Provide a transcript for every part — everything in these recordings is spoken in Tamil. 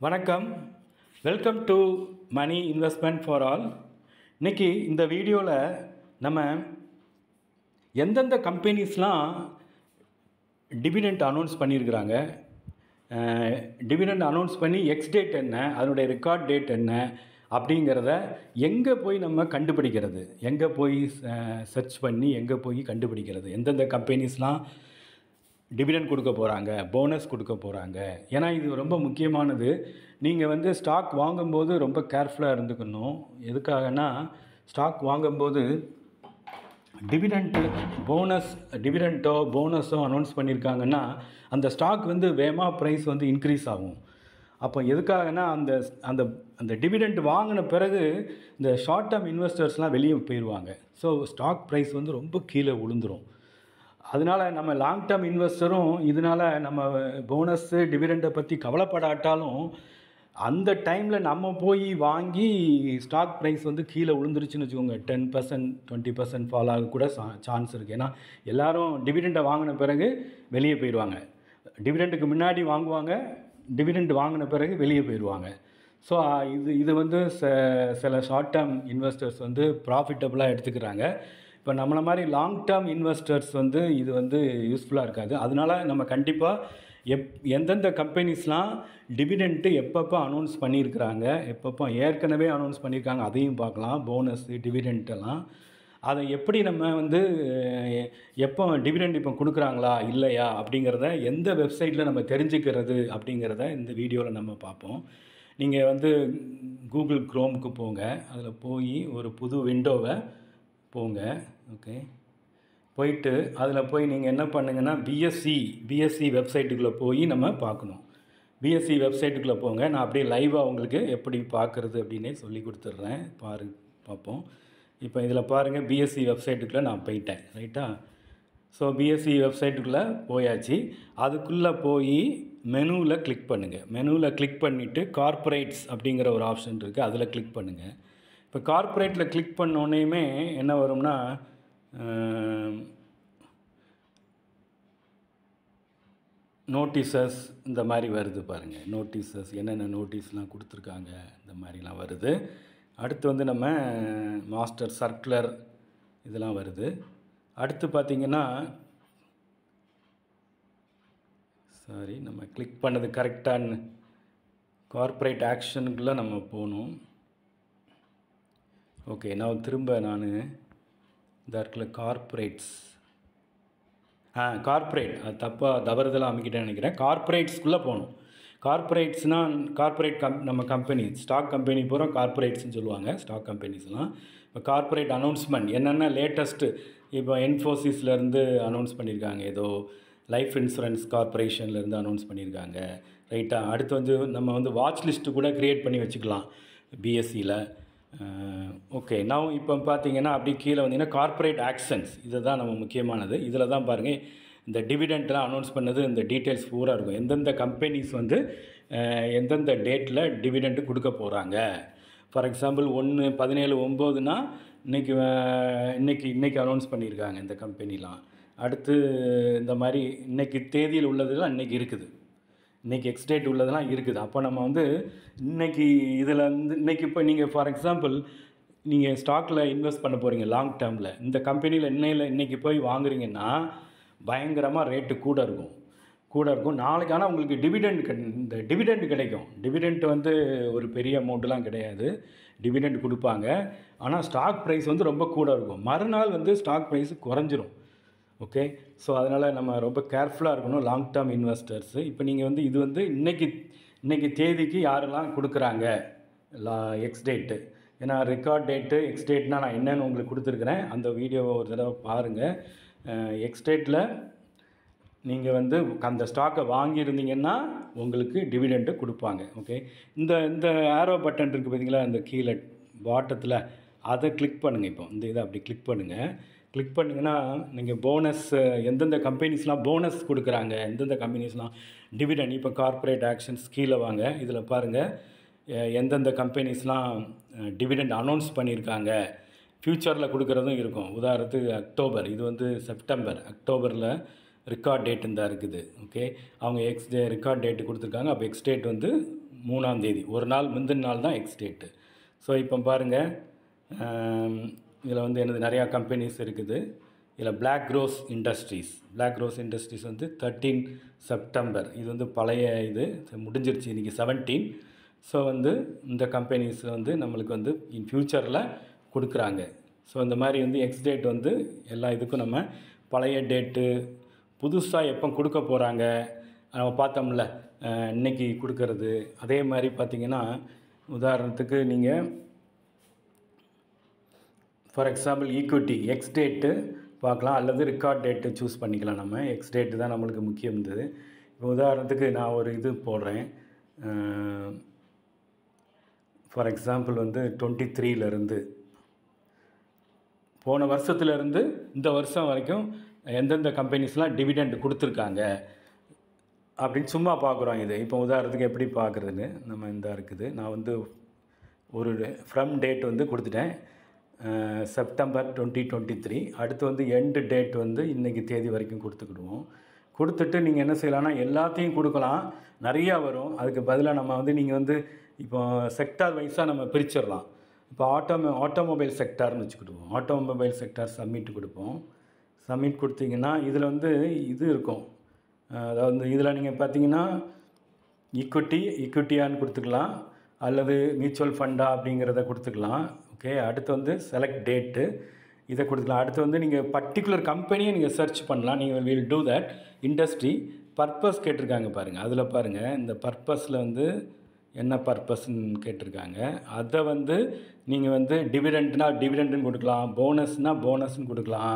வணக்கம் welcome to money investment for all இன்னைக்கு இந்த வீடியோவில் நம்ம எந்தெந்த கம்பெனிஸ்லாம் டிவிடெண்ட் அனௌன்ஸ் பண்ணியிருக்கிறாங்க டிவிடெண்ட் அனௌன்ஸ் பண்ணி எக்ஸ் டேட் என்ன அதனுடைய ரெக்கார்ட் டேட் என்ன அப்படிங்கிறத எங்கே போய் நம்ம கண்டுபிடிக்கிறது எங்கே போய் சர்ச் பண்ணி எங்கே போய் கண்டுபிடிக்கிறது எந்தெந்த கம்பெனிஸ்லாம் டிவிடெண்ட் கொடுக்க போகிறாங்க போனஸ் கொடுக்க போகிறாங்க ஏன்னா இது ரொம்ப முக்கியமானது நீங்கள் வந்து ஸ்டாக் வாங்கும்போது ரொம்ப கேர்ஃபுல்லாக இருந்துக்கணும் எதுக்காகனா ஸ்டாக் வாங்கும்போது டிவிடெண்ட்டு போனஸ் டிவிடெண்ட்டோ போனஸோ அனௌன்ஸ் பண்ணியிருக்காங்கன்னா அந்த ஸ்டாக் வந்து வேமா ப்ரைஸ் வந்து இன்க்ரீஸ் ஆகும் அப்போ எதுக்காகனா அந்த அந்த அந்த டிவிடெண்ட் வாங்கின பிறகு இந்த ஷார்ட் டேர்ம் இன்வெஸ்டர்ஸ்லாம் வெளியே போயிடுவாங்க ஸோ ஸ்டாக் ப்ரைஸ் வந்து ரொம்ப கீழே விழுந்துரும் அதனால் நம்ம லாங் டேர்ம் இன்வெஸ்டரும் இதனால் நம்ம போனஸ்ஸு டிவிடெண்டை பற்றி கவலைப்படாட்டாலும் அந்த டைமில் நம்ம போய் வாங்கி ஸ்டாக் ப்ரைஸ் வந்து கீழே விழுந்துருச்சுன்னு வச்சுக்கோங்க ten percent twenty percent fall ஆக கூட சான்ஸ் இருக்குது ஏன்னா எல்லோரும் டிவிடெண்டை வாங்கின பிறகு வெளியே போயிடுவாங்க டிவிடெண்டுக்கு முன்னாடி வாங்குவாங்க டிவிடெண்ட் வாங்கின பிறகு வெளியே போயிடுவாங்க ஸோ இது இது வந்து ச சில ஷார்ட் டேர்ம் இன்வெஸ்டர்ஸ் வந்து ப்ராஃபிட்டபுளாக எடுத்துக்கிறாங்க இப்போ நம்மளை மாதிரி லாங் டேர்ம் இன்வெஸ்டர்ஸ் வந்து இது வந்து யூஸ்ஃபுல்லாக இருக்காது அதனால் நம்ம கண்டிப்பாக எப் எந்தெந்த கம்பெனிஸ்லாம் டிவிடெண்ட்டு எப்பப்போ அனௌன்ஸ் பண்ணியிருக்கிறாங்க எப்பப்போ ஏற்கனவே அனௌன்ஸ் பண்ணியிருக்காங்க அதையும் பார்க்கலாம் போனஸ்ஸு டிவிடெண்ட்டெல்லாம் அதை எப்படி நம்ம வந்து எப்போ டிவிடெண்ட் இப்போ கொடுக்குறாங்களா இல்லையா அப்படிங்கிறத எந்த வெப்சைட்டில் நம்ம தெரிஞ்சுக்கிறது அப்படிங்கிறத இந்த வீடியோவில் நம்ம பார்ப்போம் நீங்கள் வந்து கூகுள் க்ரோமுக்கு போங்க அதில் போய் ஒரு புது விண்டோவை போங்க ஓகே போயிட்டு அதில் போய் நீங்கள் என்ன பண்ணுங்கன்னா பிஎஸ்சி பிஎஸ்சி வெப்சைட்டுக்குள்ளே போய் நம்ம பார்க்கணும் பிஎஸ்சி வெப்சைட்டுக்குள்ளே போங்க நான் அப்படியே லைவாக உங்களுக்கு எப்படி பார்க்குறது அப்படின்னே சொல்லி கொடுத்துட்றேன் பாரு பார்ப்போம் இப்போ இதில் பாருங்கள் பிஎஸ்சி வெப்சைட்டுக்குள்ளே நான் போயிட்டேன் ரைட்டா ஸோ பிஎஸ்சி வெப்சைட்டுக்குள்ளே போயாச்சு அதுக்குள்ளே போய் மெனுவில் கிளிக் பண்ணுங்கள் மெனுவில் கிளிக் பண்ணிவிட்டு கார்ப்பரேட்ஸ் அப்படிங்கிற ஒரு ஆப்ஷன் இருக்குது அதில் கிளிக் பண்ணுங்கள் இப்போ கார்ப்பரேட்டில் கிளிக் பண்ணோன்னேயுமே என்ன வரும்னா நோட்டீசஸ் இந்த மாதிரி வருது பாருங்கள் நோட்டீசஸ் என்னென்ன நோட்டீஸ்லாம் கொடுத்துருக்காங்க இந்த மாதிரிலாம் வருது அடுத்து வந்து நம்ம மாஸ்டர் சர்க்குலர் இதெல்லாம் வருது அடுத்து பார்த்திங்கன்னா சாரி நம்ம கிளிக் பண்ணது கரெக்டான கார்ப்பரேட் ஆக்ஷனுக்குள்ளே நம்ம போகணும் ஓகே நான் திரும்ப நான் இந்த இடத்துல கார்ப்பரேட்ஸ் ஆ கார்ப்பரேட் அது தப்பாக தவறுதலாக அமைக்கிட்டேன்னு நினைக்கிறேன் கார்ப்பரேட்ஸ்குள்ளே போகணும் கார்ப்பரேட்ஸ்னால் கார்ப்பரேட் கம் நம்ம கம்பெனி ஸ்டாக் கம்பெனி பூரா கார்ப்பரேட்ஸ்னு சொல்லுவாங்க ஸ்டாக் கம்பெனிஸ்லாம் இப்போ கார்ப்பரேட் அனௌன்ஸ்மெண்ட் என்னென்ன லேட்டஸ்ட்டு இப்போ என்ஃபோசிஸ்லேருந்து அனௌன்ஸ் பண்ணியிருக்காங்க ஏதோ லைஃப் இன்சூரன்ஸ் கார்ப்பரேஷன்லேருந்து அனௌன்ஸ் பண்ணியிருக்காங்க ரைட்டாக அடுத்து வந்து நம்ம வந்து வாட்ச் லிஸ்ட்டு கூட க்ரியேட் பண்ணி வச்சுக்கலாம் பிஎஸ்சியில் ஓகே நான் இப்போ பார்த்தீங்கன்னா அப்படி கீழே வந்தீங்கன்னா கார்ப்பரேட் ஆக்ஷன்ஸ் இதை தான் நம்ம முக்கியமானது இதில் தான் பாருங்கள் இந்த டிவிடெண்ட்லாம் அனௌன்ஸ் பண்ணது இந்த டீட்டெயில்ஸ் பூரா இருக்கும் எந்தெந்த கம்பெனிஸ் வந்து எந்தெந்த டேட்டில் டிவிடெண்ட்டு கொடுக்க போகிறாங்க ஃபார் எக்ஸாம்பிள் ஒன்று பதினேழு ஒம்போதுனா இன்றைக்கி இன்றைக்கி இன்றைக்கி அனௌன்ஸ் பண்ணியிருக்காங்க இந்த கம்பெனிலாம் அடுத்து இந்த மாதிரி இன்றைக்கி தேதியில் உள்ளதுலாம் இன்றைக்கி இருக்குது இன்றைக்கி எக்ஸ்டேட் உள்ளதெல்லாம் இருக்குது அப்போ நம்ம வந்து இன்றைக்கி இதில் வந்து இன்றைக்கி இப்போ நீங்கள் ஃபார் எக்ஸாம்பிள் நீங்கள் ஸ்டாக்கில் இன்வெஸ்ட் பண்ண போகிறீங்க லாங் டேர்மில் இந்த கம்பெனியில் இன்னையில் இன்றைக்கி போய் வாங்குறீங்கன்னா பயங்கரமாக ரேட்டு கூட இருக்கும் கூட இருக்கும் நாளைக்கு ஆனால் உங்களுக்கு டிவிடெண்ட் இந்த டிவிடெண்ட் கிடைக்கும் டிவிடெண்ட் வந்து ஒரு பெரிய அமௌண்ட்லாம் கிடையாது டிவிடெண்ட் கொடுப்பாங்க ஆனால் ஸ்டாக் ப்ரைஸ் வந்து ரொம்ப கூட இருக்கும் மறுநாள் வந்து ஸ்டாக் ப்ரைஸ் குறைஞ்சிரும் ஓகே ஸோ அதனால் நம்ம ரொம்ப கேர்ஃபுல்லாக இருக்கணும் லாங் டேர்ம் இன்வெஸ்டர்ஸு இப்போ நீங்கள் வந்து இது வந்து இன்றைக்கி இன்றைக்கி தேதிக்கு யாரெல்லாம் கொடுக்குறாங்க லா எக்ஸ் டேட்டு ஏன்னா ரெக்கார்ட் டேட்டு எக்ஸ் டேட்னா நான் என்னென்னு உங்களுக்கு கொடுத்துருக்குறேன் அந்த வீடியோவை ஒரு தடவை பாருங்கள் எக்ஸ் டேட்டில் நீங்கள் வந்து அந்த ஸ்டாக்கை வாங்கியிருந்தீங்கன்னா உங்களுக்கு டிவிடெண்ட்டு கொடுப்பாங்க ஓகே இந்த இந்த ஆரோ பட்டன் இருக்குது பார்த்தீங்களா இந்த கீழே பாட்டத்தில் அதை கிளிக் பண்ணுங்கள் இப்போ இந்த இதை அப்படி கிளிக் பண்ணுங்கள் கிளிக் பண்ணிங்கன்னா நீங்கள் போனஸ் எந்தெந்த கம்பெனிஸ்லாம் போனஸ் கொடுக்குறாங்க எந்தெந்த கம்பெனிஸ்லாம் டிவிடெண்ட் இப்போ கார்ப்பரேட் ஆக்ஷன்ஸ் கீழே வாங்க இதில் பாருங்கள் எந்தெந்த கம்பெனிஸ்லாம் டிவிடெண்ட் அனௌன்ஸ் பண்ணியிருக்காங்க ஃப்யூச்சரில் கொடுக்குறதும் இருக்கும் உதாரணத்துக்கு அக்டோபர் இது வந்து செப்டம்பர் அக்டோபரில் ரெக்கார்ட் டேட் இந்த இருக்குது ஓகே அவங்க எக்ஸ் டே ரெக்கார்ட் டேட்டு கொடுத்துருக்காங்க அப்போ எக்ஸ் டேட் வந்து மூணாம் தேதி ஒரு நாள் முந்தின நாள் தான் எக்ஸ் டேட்டு ஸோ இப்போ பாருங்கள் இதில் வந்து எனது நிறையா கம்பெனிஸ் இருக்குது இதில் black rose industries black rose industries வந்து தேர்ட்டீன் செப்டம்பர் இது வந்து பழைய இது முடிஞ்சிருச்சு இன்றைக்கி செவன்டீன் ஸோ வந்து இந்த கம்பெனிஸ் வந்து நம்மளுக்கு வந்து இன் ஃப்யூச்சரில் கொடுக்குறாங்க ஸோ இந்த மாதிரி வந்து எக்ஸ் டேட் வந்து எல்லா இதுக்கும் நம்ம பழைய டேட்டு புதுசாக எப்போ கொடுக்க போகிறாங்க நம்ம பார்த்தோம்ல அஹ், இன்னைக்கு கொடுக்கறது அதே மாதிரி பார்த்தீங்கன்னா உதாரணத்துக்கு நீங்கள் for example equity ex date பார்க்கலாம் அல்லது ரெக்கார்ட் டேட்டு சூஸ் பண்ணிக்கலாம் நம்ம எக்ஸ் டேட்டு தான் நம்மளுக்கு முக்கியம் இருந்தது இப்போ உதாரணத்துக்கு நான் ஒரு இது போடுறேன் ஃபார் எக்ஸாம்பிள் வந்து டுவெண்ட்டி த்ரீலேருந்து போன வருஷத்துலேருந்து இந்த வருஷம் வரைக்கும் எந்தெந்த கம்பெனிஸ்லாம் டிவிடெண்ட் கொடுத்துருக்காங்க அப்படின்னு சும்மா பார்க்குறோம் இது இப்போ உதாரணத்துக்கு எப்படி பார்க்குறதுன்னு நம்ம இந்த இருக்குது நான் வந்து ஒரு ஃப்ரம் டேட் வந்து கொடுத்துட்டேன் uh, September twenty twenty three அடுத்து வந்து எண்டு டேட் வந்து இன்றைக்கி தேதி வரைக்கும் கொடுத்துக்கிடுவோம் கொடுத்துட்டு நீங்கள் என்ன செய்யலாம்னா எல்லாத்தையும் கொடுக்கலாம் நிறையா வரும் அதுக்கு பதிலாக நம்ம வந்து நீங்கள் வந்து இப்போ செக்டார் வைஸாக நம்ம பிரிச்சிடலாம் இப்போ ஆட்டோமோ ஆட்டோமொபைல் செக்டார்னு வச்சுக்கிடுவோம் ஆட்டோமொபைல் செக்டார் சப்மிட் கொடுப்போம் சப்மிட் கொடுத்தீங்கன்னா இதில் வந்து இது இருக்கும் அஹ் அதாவது இதில் நீங்கள் பார்த்தீங்கன்னா ஈக்விட்டி ஈக்விட்டியான்னு கொடுத்துக்கலாம் அல்லது மியூச்சுவல் ஃபண்டா அப்படிங்கிறத கொடுத்துக்கலாம் ஓகே அடுத்து வந்து செலக்ட் டேட்டு இதை கொடுத்துக்கலாம் அடுத்து வந்து நீங்கள் பர்டிகுலர் கம்பெனியை நீங்கள் சர்ச் பண்ணலாம் நீங்கள் will do that industry purpose கேட்டிருக்காங்க பாருங்கள் அதில் பாருங்கள் இந்த பர்பஸில் வந்து என்ன பர்பஸ்ன்னு கேட்டிருக்காங்க அதை வந்து நீங்கள் வந்து டிவிடெண்ட்னா டிவிடெண்ட்னு கொடுக்கலாம் போனஸ்னால் போனஸ்னு கொடுக்கலாம்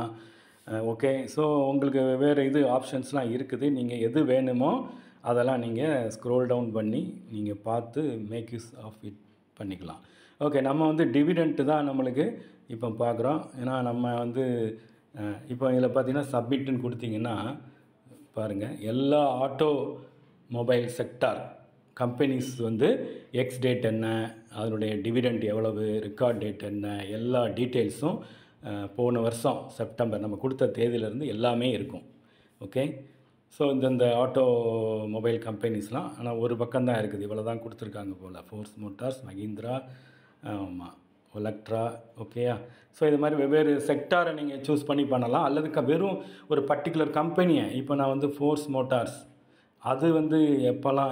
ஓகே ஸோ உங்களுக்கு வேறு இது ஆப்ஷன்ஸ்லாம் இருக்குது நீங்கள் எது வேணுமோ அதெல்லாம் நீங்கள் ஸ்க்ரோல் டவுன் பண்ணி நீங்கள் பார்த்து மேக் யூஸ் ஆஃப் இட் பண்ணிக்கலாம் ஓகே நம்ம வந்து டிவிடெண்ட்டு தான் நம்மளுக்கு இப்போ பார்க்குறோம் ஏன்னா நம்ம வந்து அஹ், இப்போ இதில் பார்த்தீங்கன்னா சப்மிட்னு கொடுத்தீங்கன்னா பாருங்கள் எல்லா ஆட்டோ மொபைல் செக்டார் கம்பெனிஸ் வந்து எக்ஸ் டேட் என்ன அதனுடைய டிவிடெண்ட் எவ்வளவு ரெக்கார்ட் டேட் என்ன எல்லா டீட்டெயில்ஸும் அஹ், போன வருஷம் செப்டம்பர் நம்ம கொடுத்த தேதியிலேருந்து எல்லாமே இருக்கும் ஓகே ஸோ இந்தந்த ஆட்டோ மொபைல் கம்பெனிஸ்லாம் ஆனால் ஒரு பக்கம் தான் இருக்குது இவ்வளோ தான் கொடுத்துருக்காங்க போல் ஃபோர்ஸ் மோட்டார்ஸ் மஹிந்திரா ஆமாம் ஒலக்ட்ரா ஓகேயா ஸோ இது மாதிரி வெவ்வேறு செக்டாரை நீங்கள் சூஸ் பண்ணி பண்ணலாம் அல்லது க வெறும் ஒரு பர்டிகுலர் கம்பெனியை இப்போ நான் வந்து ஃபோர்ஸ் மோட்டார்ஸ் அது வந்து எப்போல்லாம்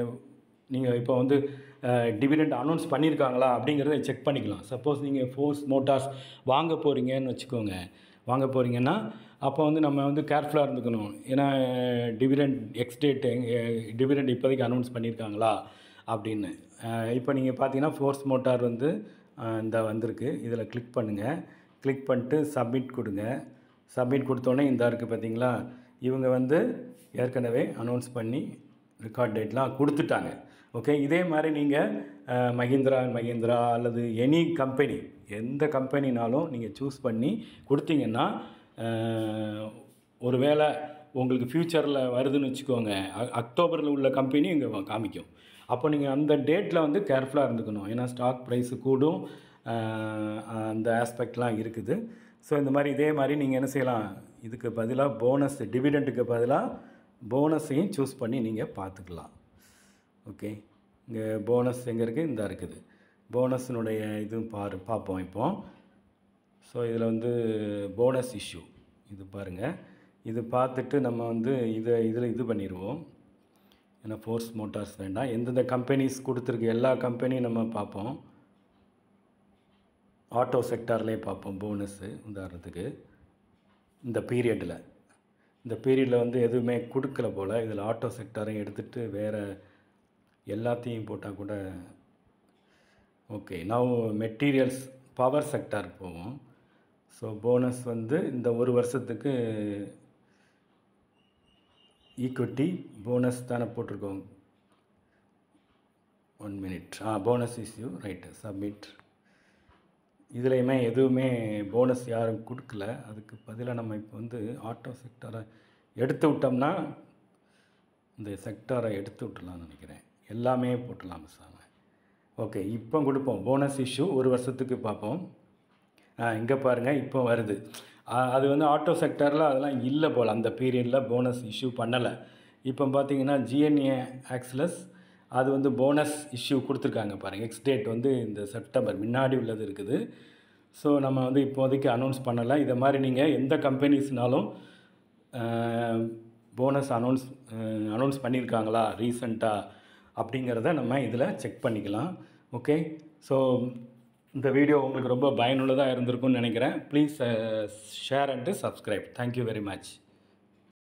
நீங்கள் இப்போ வந்து டிவிடெண்ட் அனௌன்ஸ் பண்ணியிருக்காங்களா அப்படிங்கிறத செக் பண்ணிக்கலாம் சப்போஸ் நீங்கள் ஃபோர்ஸ் மோட்டார்ஸ் வாங்க போகிறீங்கன்னு வச்சுக்கோங்க வாங்க போகிறீங்கன்னா அப்போ வந்து நம்ம வந்து கேர்ஃபுல்லாக இருந்துக்கணும் ஏன்னா டிவிடெண்ட் எக்ஸ் டேட் டிவிடெண்ட் இப்போதைக்கு அனௌன்ஸ் பண்ணியிருக்காங்களா அப்படின்னு அஹ், இப்போ நீங்கள் பார்த்தீங்கன்னா ஃபோர்ஸ் மோட்டார் வந்து அஹ், இந்த வந்திருக்கு இதில் கிளிக் பண்ணுங்கள் கிளிக் பண்ணிட்டு சப்மிட் கொடுங்க சப்மிட் கொடுத்தோன்னே இந்த இருக்குது பார்த்தீங்களா இவங்க வந்து ஏற்கனவே அனௌன்ஸ் பண்ணி ரெக்கார்ட் டேட்லாம் கொடுத்துட்டாங்க ஓகே இதே மாதிரி நீங்கள் மஹிந்திரா அண்ட் மஹிந்திரா அல்லது எனி கம்பெனி எந்த கம்பெனினாலும் நீங்கள் சூஸ் பண்ணி கொடுத்தீங்கன்னா அஹ், ஒருவேளை உங்களுக்கு ஃப்யூச்சரில் வருதுன்னு வச்சுக்கோங்க அ- அக்டோபரில் உள்ள கம்பெனி இங்கே காமிக்கும் அப்போ நீங்கள் அந்த டேட்டில் வந்து கேர்ஃபுல்லாக இருந்துக்கணும் ஏன்னா ஸ்டாக் ப்ரைஸு கூடும் அஹ், அந்த ஆஸ்பெக்ட்லாம் இருக்குது ஸோ இந்த மாதிரி இதே மாதிரி நீங்கள் என்ன செய்யலாம் இதுக்கு பதிலாக போனஸ் டிவிடெண்ட்டுக்கு பதிலாக போனஸையும் சூஸ் பண்ணி நீங்கள் பார்த்துக்கலாம் ஓகே இங்கே போனஸ் எங்கே இருக்குது இந்த இருக்குது போனஸினுடைய இதுவும் பாரு பார்ப்போம் இப்போ ஸோ இதில் வந்து போனஸ் இஷ்யூ இது பாருங்கள் இது பார்த்துட்டு நம்ம வந்து இதை இதில் இது பண்ணிடுவோம் ஏன்னா ஃபோர்ஸ் மோட்டார்ஸ் வேண்டாம் எந்தெந்த கம்பெனிஸ் கொடுத்துருக்கு எல்லா கம்பெனியும் நம்ம பார்ப்போம் ஆட்டோ செக்டார்லேயே பார்ப்போம் போனஸ்ஸு உதாரணத்துக்கு இந்த பீரியடில் இந்த பீரியடில் வந்து எதுவுமே கொடுக்கல போல் இதில் ஆட்டோ செக்டாரையும் எடுத்துகிட்டு வேறு எல்லாத்தையும் போட்டால் கூட okay now materials power sector போவோம் ஸோ போனஸ் வந்து இந்த ஒரு வருஷத்துக்கு ஈக்விட்டி போனஸ் தானே போட்டிருக்கோம் ஒன் மினிட் ஆ போனஸ் இஸ்யூ ரைட்டு சப்மிட் இதுலேயுமே எதுவுமே போனஸ் யாரும் கொடுக்கல அதுக்கு பதிலாக நம்ம இப்போ வந்து ஆட்டோ செக்டாரை எடுத்து விட்டோம்னா இந்த செக்டாரை எடுத்து விட்டுலாம்னு நினைக்கிறேன் எல்லாமே போட்டுடலாம் சார் ஓகே இப்போ கொடுப்போம் போனஸ் இஷ்யூ ஒரு வருஷத்துக்கு பார்ப்போம் ஆ இங்கே பாருங்கள் இப்போ வருது ஆ, அது வந்து ஆட்டோ செக்டாரில் அதெல்லாம் இல்லை போல் அந்த பீரியடில் போனஸ் இஷ்யூ பண்ணலை இப்போ பார்த்தீங்கன்னா ஜிஎன்ஏ ஆக்ஸ்லஸ் அது வந்து போனஸ் இஷ்யூ கொடுத்துருக்காங்க பாருங்கள் எக்ஸ் டேட் வந்து இந்த செப்டம்பர் முன்னாடி உள்ளது இருக்குது ஸோ நம்ம வந்து இப்போதைக்கு அனௌன்ஸ் பண்ணலை இதை மாதிரி நீங்கள் எந்த கம்பெனிஸ்னாலும் போனஸ் அனௌன்ஸ் அனௌன்ஸ் பண்ணியிருக்காங்களா ரீசண்டாக அப்படிங்கிறத நம்ம இதில் செக் பண்ணிக்கலாம் ஓகே ஸோ இந்த வீடியோ உங்களுக்கு ரொம்ப பயனுள்ளதாக இருந்திருக்கும்னு நினைக்கிறேன் please share and subscribe thank you very much